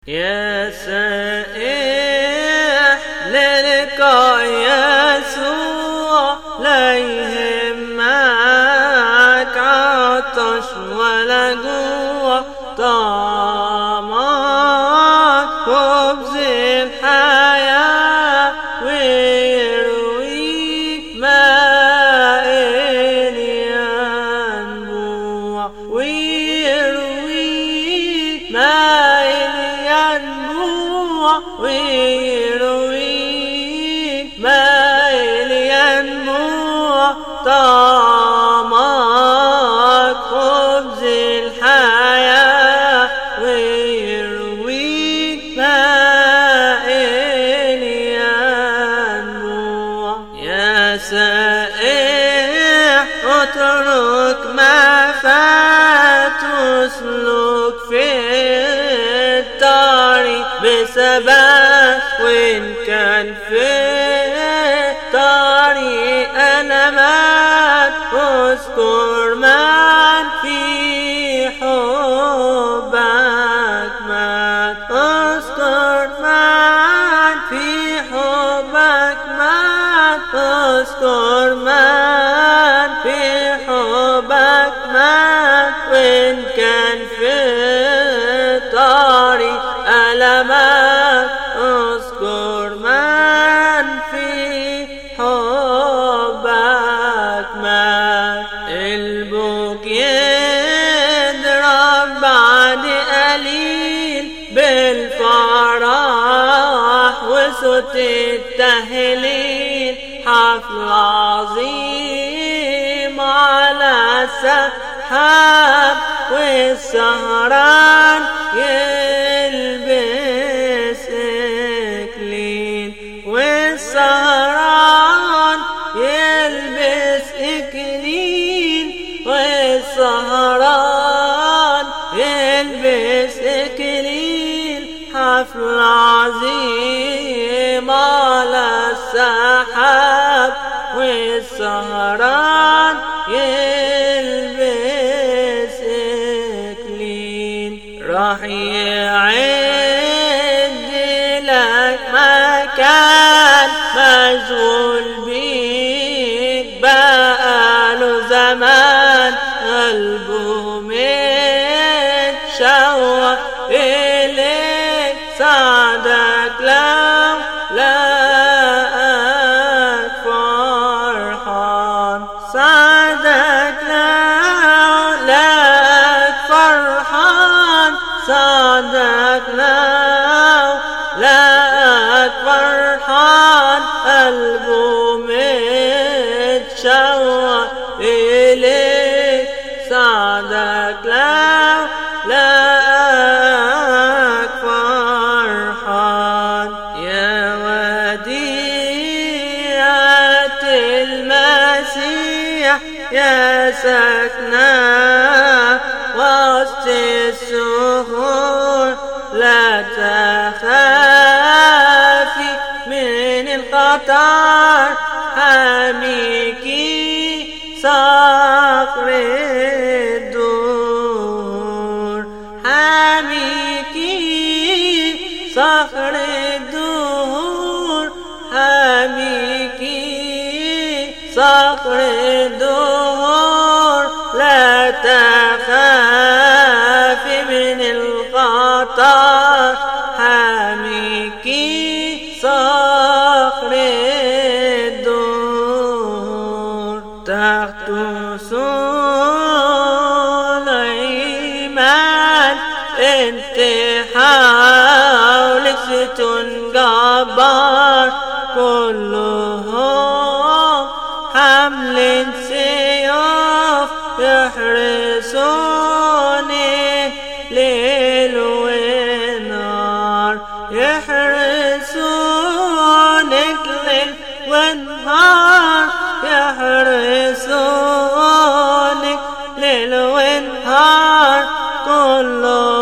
يا سائح للقاء يسوع لا يهمك عطش ولا جوع طعمك خبز الحياة ويرويك ماء الينبوع ويرويك ماء الينبوع ويرويك ماء الينبوع طعمك خبز الحياة ويرويك ماء الينبوع يا سائح اترك ما فات واسلك في الطريق بثبات وإن كان في الطريق ألمات اذكر من في حبك مات اذكر من في حبك مات اذكر من في حبك مات وإن كان في الطريق ألمات اذكر من في حبك مات البوك يضرب بعد قليل بالفرح وصوت التهليل حفل عظيم على السحاب والسهران يلبس إكليل والسهران يلبس إكليل والسهران يلبس إكليل حفل عظيم على السحاب والسهران يلبس إكليل راح يعد لك مكان مشغول بيك بقاله زمان قلبه متشوق إليك سعدك لو لقاك فرحان سعدك لو لقاك فرحان سعدك لو لقاك فرحان قلبه متشوق إليك سعدك لو لقاك فرحان يا وديعة المسيح يا سكنة وسط السهول لا تخافي من الخطر حميكي صخر الدور حميكي صخر الدور حميكي صخر الدور لا تخافي من الخطر حميكي صخر الدور تحت سليمان انت حولك ستون جبار كلهم حمل سيوف يحرسوني ليل ونهار يحرسونك ليل ونهار يحرسونك ليل ونهار كله